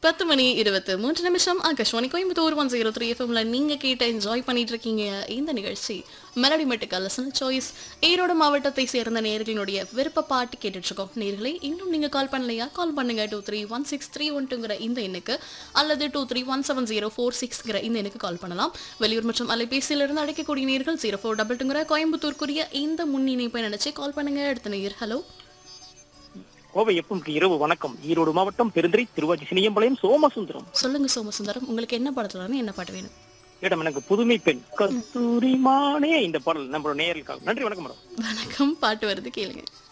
பத்து மணி இருபத்து மூன்று நிமிஷம் Akashvani Coimbatore one zero three எஃப்எம்ல நீங்க கேட்ட என்ஜாய் பண்ணிட்டு இருக்கீங்க இந்த நிகழ்ச்சி மெலடி மெட்டுக்கல் லசன் சாய்ஸ் ஈரோடு மாவட்டத்தை சேர்ந்த நேர்களினுடைய விருப்ப பாட்டு கேட்டுட்டு இருக்கோம் நேர்களை இன்னும் நீங்க கால் பண்ணலையா கால் பண்ணுங்க two three one six three ஒன்ட்டுங்கிற இந்த எண்ணுக்கு அல்லது two three one seven zero four சிக்ஸ்ங்கிற இந்த எண்ணுக்கு கால் பண்ணலாம் வெளியூர் மற்றும் அலைபேசியிலிருந்து அழைக்கக்கூடிய நேர்கள் ஜீரோ ஃபோர் டபுள் டூங்கிற கோயம்புத்தூருக்குரிய இந்த முன் இணைப்பை நினைச்சு கால் பண்ணுங்க அடுத்த நேயர் ஹலோ கோவை எப்பம் இரவு வணக்கம் ஈரோடு மாவட்டம் பெருந்திரை திருவாச்சி சினியம்பாளையம் சோமசுந்தரம் சொல்லுங்க சோமசுந்தரம் உங்களுக்கு என்ன படத்துல என்ன பாட்டு வேணும் மேடம் எனக்கு புதுமை பெண் கஸ்தூரி மானே இந்த பாடல் நம்மளோட நேயர்களுக்காக நன்றி வணக்கம் மேடம் வணக்கம் பாட்டு வருது கேளுங்க